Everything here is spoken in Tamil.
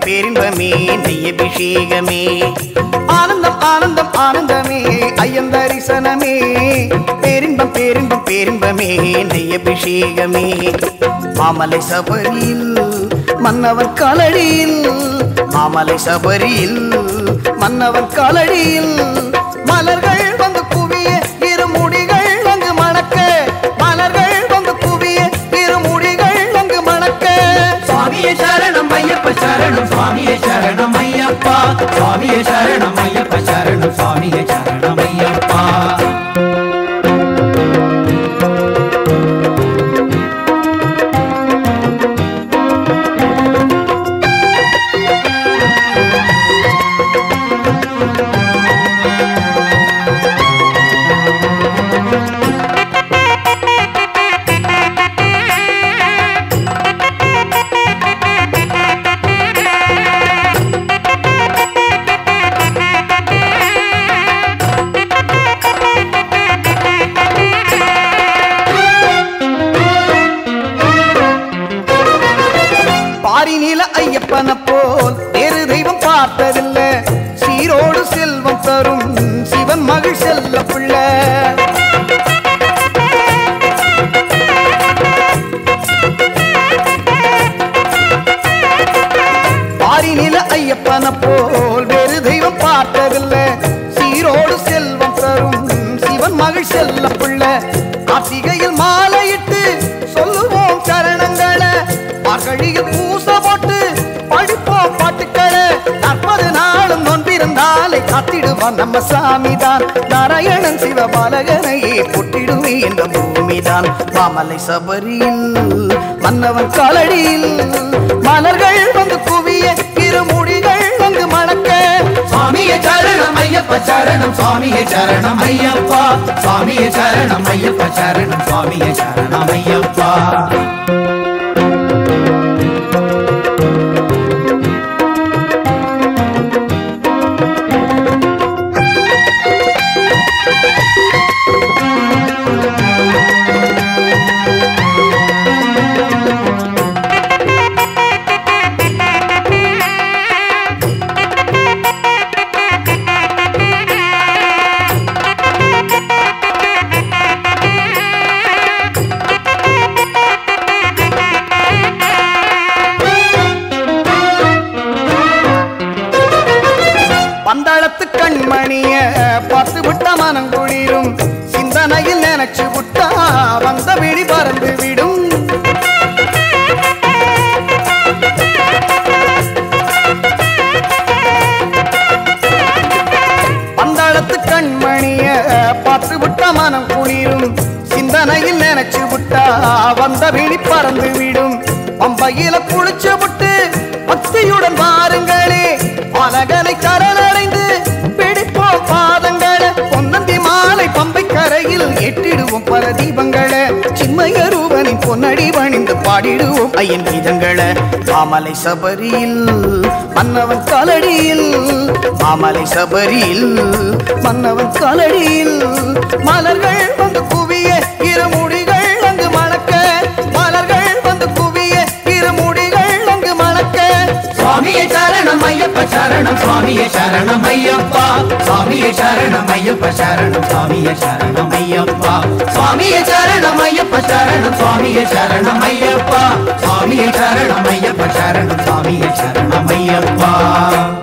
பேரின்பமே நெய் அபிஷேகமே ஆனந்தம் ஆனந்தம் ஆனந்தமே ஐயன் தரிசனமே பேரின்பம் பேரின்பம் பேரின்பமே நெய் அபிஷேகமே மாமலை சபரியில் மன்னவன் காலடியில் மாமலை சபரியில் மன்னவன் காலடியில் மலர்கள் வந்து குவிய இருமுடிகள் அங்கு மணக்க மலர்கள் வந்து குவிய இருமுடிகள் அங்கு மணக்க சுவாமியே சரணம் ஐயப்ப சரணம் சுவாமியே சரணம் ஐயப்பா சுவாமியே சரணம் ஐயப்ப சரணம் சுவாமியே சரணம் ஐயப்பா பாரிநில ஐயப்பன போல் வேறு தெய்வம் பார்த்ததில்லை சீரோடு செல்வம் தரும் சிவன் மகிழ் செல்ல பிள்ளை பாரிநில ஐயப்பன போல் வேறு தெய்வம் பார்த்ததில்லை சீரோடு செல்வம் தரும் சிவன் மகிழ் செல்ல பிள்ளை கார்த்திகையில் மாலையிட்டு சொல்லுவோம் சரணங்களை மார்கழியில் பூச போட்டு படிப்போம் பாட்டுக்களை நாற்பது நாளும் நொன்பிருந்தாலே காத்திடுவான் நம்ம சாமிதான் நாராயணன் சிவபாலகனையே பொட்டிடுவே என்ற பூமிதான் மாமலை சபரியில் மன்னவன் காலடியில் மலர்கள் வந்து குவிய இருமுடிகள் அங்கு மணக்க சுவாமியே சரணம் ஐயப்ப சரணம் சுவாமியே சரணம் ஐயப்பா சுவாமியே சரணம் ஐயப்ப சரணம் சுவாமியே சரணம் ஐயப்பா பந்தாளத்து கண்மணிய பார்த்து விட்ட மனம் குளிரும் சிந்தனையில் நினைச்சு விட்டா வந்த விழி பறந்து விடும் பந்தாளத்து கண்மணிய பார்த்து விட்ட மனம் குளிரும் சிந்தனையில் நினைச்சு விட்டா வந்த விழி பறந்து விடும் பம்பையில குளிச்சு விட்டு பக்தியுடன் பாருங்களே அழகனை சரணடைந்து பிடிப்போம் பாதங்களை பொன்னந்தி மாலை பம்பை கரையில் எட்டிடுவோம் பல தீபங்களை சின்மயரூபனின் பொன்னடி பணிந்து பாடிடுவோம் ஐயன் கீதங்களை மாமலை சபரியில் மன்னவன் காலடியில் மாமலை சபரியில் மன்னவன் காலடியில் மலர்கள் வந்து குவிய இருமுடிகள் அங்கு மணக்க மலர்கள் வந்து குவிய இருமுடிகள் அங்கு மணக்க சுவாமியே சரணம் ஐயப்ப சரணம் சுவாமியே சரணம் ஐயப்பா சுவாமியே சரணம் ஐயப்ப சரணம் சுவாமியே சரணம் ஐயப்பா சுவாமியே சரணம் ஐயப்ப சரணம் சுவாமியே சரணம் ஐயப்பா சுவாமியே சரணம் ஐயப்ப சரணம் சுவாமியே சரணம் ஐயப்பா